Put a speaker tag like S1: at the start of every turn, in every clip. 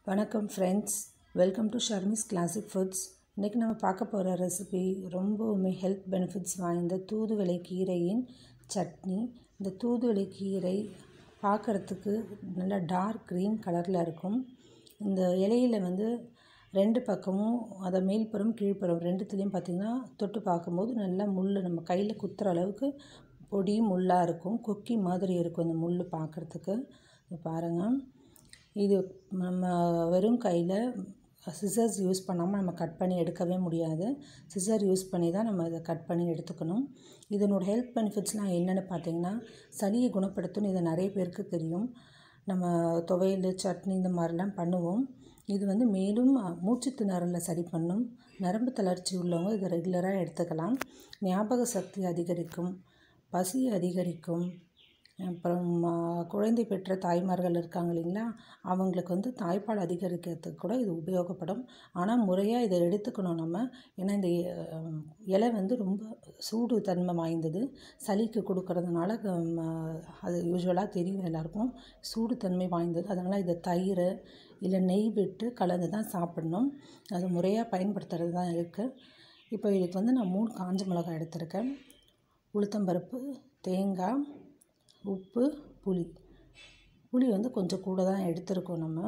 S1: வணக்கம் friends welcome to Sharmi's classic foods இன்றைக்கி நம்ம பார்க்க போகிற ரெசிபி ரொம்பவுமே ஹெல்த் பெனிஃபிட்ஸ் வாய்ந்த தூதுவளை கீரையின் சட்னி இந்த தூதுவளை கீரை பார்க்குறதுக்கு நல்லா டார்க் க்ரீன் கலரில் இருக்கும் இந்த இலையில் வந்து ரெண்டு பக்கமும் அதை மேல்புறம் கீழ்ப்புறம் ரெண்டுத்துலேயும் பார்த்திங்கன்னா தொட்டு பார்க்கும்போது நல்லா முள் நம்ம கையில் குத்துற அளவுக்கு பொடி முள்ளாக இருக்கும் கொக்கி மாதிரி இருக்கும் இந்த முள் பார்க்குறதுக்கு பாருங்கள் இது நம்ம வெறும் கையில் சிசர்ஸ் யூஸ் பண்ணாமல் நம்ம கட் பண்ணி எடுக்கவே முடியாது சிசர் யூஸ் பண்ணி தான் நம்ம இதை கட் பண்ணி எடுத்துக்கணும் இதனோட ஹெல்த் பெனிஃபிட்ஸ்லாம் என்னென்னு பார்த்தீங்கன்னா சளியை குணப்படுத்தும்னு இது நிறைய பேருக்கு தெரியும் நம்ம துவையல் சட்னி இந்த மாதிரிலாம் பண்ணுவோம் இது வந்து மேலும் மூச்சு திணறலை சரி பண்ணும் நரம்பு தளர்ச்சி உள்ளவங்க இதை ரெகுலராக எடுத்துக்கலாம் ஞாபக சக்தி அதிகரிக்கும் பசி அதிகரிக்கும் அப்புறம் குழந்தை பெற்ற தாய்மார்கள் இருக்காங்க இல்லைங்களா அவங்களுக்கு வந்து தாய்ப்பால் அதிகரிக்கிறதுக்கு கூட இது உபயோகப்படும் ஆனால் முறையாக இதை எடுத்துக்கணும் நம்ம ஏன்னா இந்த இலை வந்து ரொம்ப சூடு தன்மை வாய்ந்தது சளிக்கு கொடுக்கறதுனால அது யூஸ்வலாக தெரியும் எல்லாருக்கும் சூடு தன்மை வாய்ந்தது அதனால் இதை தயிர் இல்லை நெய் விட்டு கலந்து தான் சாப்பிடணும் அது முறையாக பயன்படுத்துறது தான் இருக்குது இப்போ இதுக்கு வந்து நான் மூணு காஞ்ச மிளகாய் எடுத்திருக்கேன் உளுத்தம்பருப்பு தேங்காய் உப்பு புளி புளி வந்து கொஞ்சம் கூட தான் எடுத்துருக்கோம் நம்ம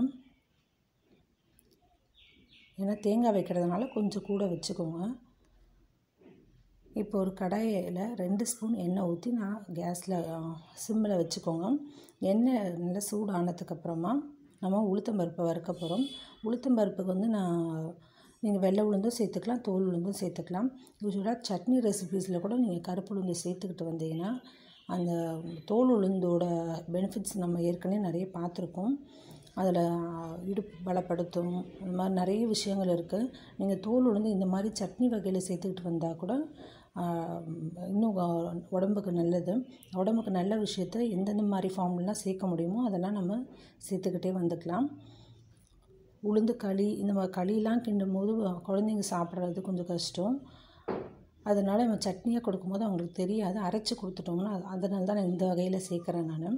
S1: ஏன்னா தேங்காய் வைக்கிறதுனால கொஞ்சம் கூட வச்சுக்கோங்க இப்போ ஒரு கடாயில் ரெண்டு ஸ்பூன் எண்ணெய் ஊற்றி நான் கேஸில் சிம்மில் வச்சுக்கோங்க எண்ணெய் நல்லா சூடானதுக்கப்புறமா நம்ம உளுத்தம்பருப்பை வறுக்க போகிறோம் உளுத்தம்பருப்புக்கு வந்து நான் நீங்கள் வெள்ளை உளுந்தும் சேர்த்துக்கலாம் தோல் உளுந்தும் சேர்த்துக்கலாம் யூஸ்வலாக சட்னி ரெசிபீஸில் கூட நீங்கள் கருப்பு உளுந்து சேர்த்துக்கிட்டு வந்தீங்கன்னா அந்த தோல் உளுந்தோட பெனிஃபிட்ஸ் நம்ம ஏற்கனவே நிறைய பார்த்துருக்கோம் அதில் இடுப்பு பலப்படுத்தும் இந்த மாதிரி நிறைய விஷயங்கள் இருக்குது நீங்கள் தோல் உளுந்து இந்த மாதிரி சட்னி வகையில் சேர்த்துக்கிட்டு வந்தால் கூட இன்னும் உடம்புக்கு நல்லது உடம்புக்கு நல்ல விஷயத்த எந்தெந்த மாதிரி ஃபார்ம்லாம் சேர்க்க முடியுமோ அதெல்லாம் நம்ம சேர்த்துக்கிட்டே வந்துக்கலாம் உளுந்து களி இந்த மாதிரி களிலாம் கிண்டும் போது குழந்தைங்க சாப்பிட்றது கொஞ்சம் கஷ்டம் அதனால் நம்ம சட்னியாக கொடுக்கும்போது அவங்களுக்கு தெரியாது அரைச்சி கொடுத்துட்டோம்னா அதனால தான் நான் இந்த வகையில் சேர்க்குறேன் நான்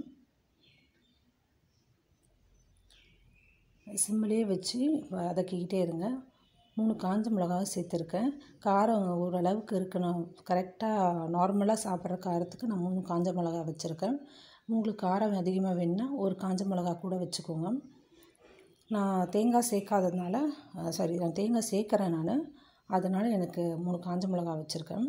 S1: சிம்மிலே வச்சு வதக்கிக்கிட்டே இருங்க மூணு காஞ்ச மிளகாவை சேர்த்துருக்கேன் காரம் ஓரளவுக்கு இருக்கணும் கரெக்டாக நார்மலாக சாப்பிட்ற காரத்துக்கு நான் மூணு காஞ்ச மிளகா வச்சுருக்கேன் உங்களுக்கு காரம் அதிகமாக வேணுன்னா ஒரு காஞ்ச மிளகா கூட வச்சுக்கோங்க நான் தேங்காய் சேர்க்காததுனால சாரி நான் தேங்காய் சேர்க்குறேன் நான் அதனால் எனக்கு மூணு காஞ்ச மிளகா வச்சுருக்கேன்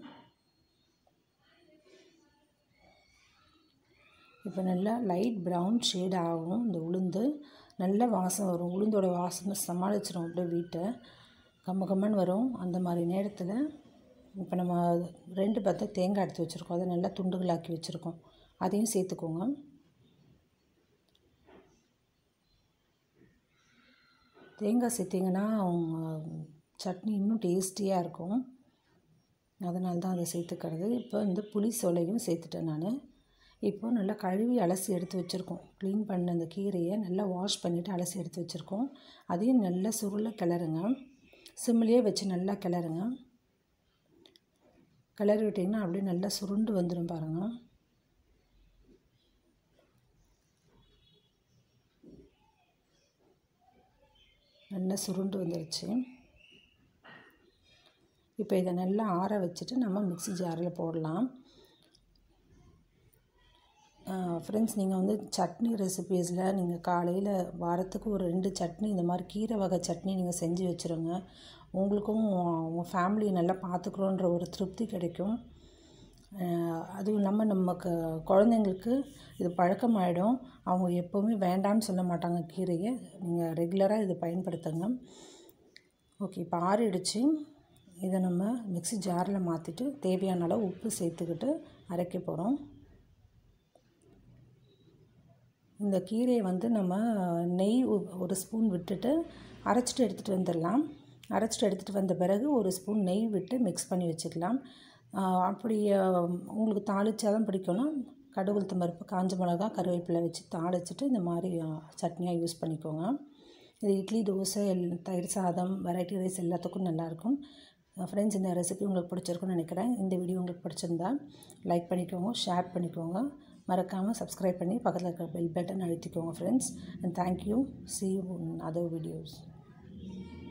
S1: இப்போ நல்லா லைட் ப்ரௌன் ஷேட் ஆகும் இந்த உளுந்து நல்ல வாசம் வரும் உளுந்தோட வாசனை சமாளிச்சிடும் அப்படியே வீட்டை கம்ம கம்மன்னு வரும் அந்த மாதிரி நேரத்தில் இப்போ நம்ம ரெண்டு பத்தை தேங்காய் எடுத்து வச்சுருக்கோம் அதை நல்லா துண்டுகளாக்கி வச்சுருக்கோம் அதையும் சேர்த்துக்கோங்க தேங்காய் சேர்த்திங்கன்னா சட்னி இன்னும் டேஸ்டியாக இருக்கும் அதனால தான் அதை சேர்த்துக்கிறது இப்போ வந்து புளி சொலையும் சேர்த்துட்டேன் நான் இப்போ நல்லா கழுவி அலசி எடுத்து வச்சுருக்கோம் க்ளீன் பண்ண அந்த கீரையை நல்லா வாஷ் பண்ணிவிட்டு அலசி எடுத்து வச்சுருக்கோம் அதையும் நல்லா சுருள கிளறுங்க சிம்மிலே வச்சு நல்லா கிளறுங்க கிளறி விட்டிங்கன்னா அப்படியே நல்லா சுருண்டு வந்துடும் பாருங்கள் நல்லா சுருண்டு வந்துருச்சு இப்போ இதை நல்லா ஆற வச்சுட்டு நம்ம மிக்சி ஜாரில் போடலாம் ஃப்ரெண்ட்ஸ் நீங்கள் வந்து சட்னி ரெசிபீஸில் நீங்கள் காலையில் வாரத்துக்கு ஒரு ரெண்டு சட்னி இந்த மாதிரி கீரை வகை சட்னி நீங்கள் செஞ்சு வச்சுருங்க உங்களுக்கும் உங்கள் ஃபேமிலி நல்லா பார்த்துக்குறோன்ற ஒரு திருப்தி கிடைக்கும் அதுவும் இல்லாமல் நமக்கு குழந்தைங்களுக்கு இது பழக்கமாயிடும் அவங்க எப்போவுமே வேண்டாம்னு சொல்ல மாட்டாங்க கீரையை நீங்கள் ரெகுலராக இதை பயன்படுத்துங்க ஓகே இப்போ ஆறிடுச்சு இதை நம்ம மிக்சி ஜாரில் மாற்றிட்டு தேவையான அளவு உப்பு சேர்த்துக்கிட்டு அரைக்க போகிறோம் இந்த கீரையை வந்து நம்ம நெய் ஒரு ஸ்பூன் விட்டுட்டு அரைச்சிட்டு எடுத்துகிட்டு வந்துடலாம் அரைச்சிட்டு எடுத்துகிட்டு வந்த பிறகு ஒரு ஸ்பூன் நெய் விட்டு மிக்ஸ் பண்ணி வச்சுக்கலாம் அப்படி உங்களுக்கு தாளிச்சாதான் பிடிக்கும்னா கடுகுளுத்தம் பருப்பு காஞ்ச மிளகா கருவேப்பிலை வச்சு தாளிச்சிட்டு இந்த மாதிரி சட்னியாக யூஸ் பண்ணிக்கோங்க இது இட்லி தோசை தயிர் சாதம் வெரைட்டி ரைஸ் எல்லாத்துக்கும் நல்லாயிருக்கும் ஃப்ரெண்ட்ஸ் இந்த ரெசிபி உங்களுக்கு பிடிச்சிருக்குன்னு நினைக்கிறேன் இந்த வீடியோ உங்களுக்கு பிடிச்சிருந்தா லைக் பண்ணிக்கோங்க ஷேர் பண்ணிக்கோங்க மறக்காமல் சப்ஸ்கிரைப் பண்ணி பக்கத்தில் இருக்கிற பெல் பட்டன் அழுத்திக்கோங்க friends and thank you see you other videos